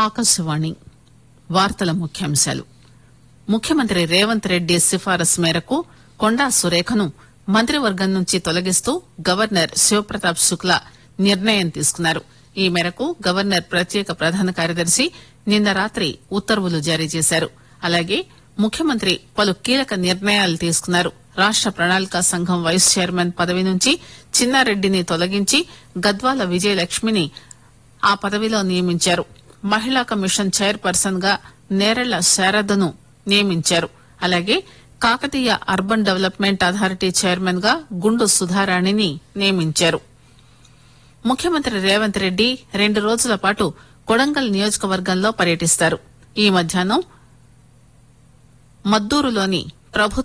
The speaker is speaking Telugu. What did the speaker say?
ఆకాశవాణి వార్తల ముఖ్యాంశాలు ముఖ్యమంత్రి రేవంత్ రెడ్డి సిఫారసు మేరకు కొండా సురేఖను మంత్రివర్గం నుంచి తొలగిస్తూ గవర్నర్ శివప్రతాప్ శుక్లా నిర్ణయం తీసుకున్నారు ఈ మేరకు గవర్నర్ ప్రత్యేక ప్రధాన కార్యదర్శి నిన్న రాత్రి ఉత్తర్వులు జారీ చేశారు అలాగే ముఖ్యమంత్రి పలు కీలక నిర్ణయాలు తీసుకున్నారు రాష్ట ప్రణాళికా సంఘం వైస్ చైర్మన్ పదవి నుంచి చిన్నారెడ్డిని తొలగించి గద్వాల విజయలక్ష్మిని ఆ పదవిలో నియమించారు మహిళా కమిషన్ చైర్ పర్సన్ గా నేరెళ్ల శారదను నియమించారు అలాగే Kakatiya urban development authority chairman గా గుండు సుధారాణిని నియమించారు ముఖ్యమంత్రి రేవంత్ రెడ్డి రెండు రోజుల పాటు కొడంగల్ నియోజకవర్గంలో పర్యటిస్తారు ఈ మధ్యాహ్నం మద్దూరులోని ప్రభుత్వ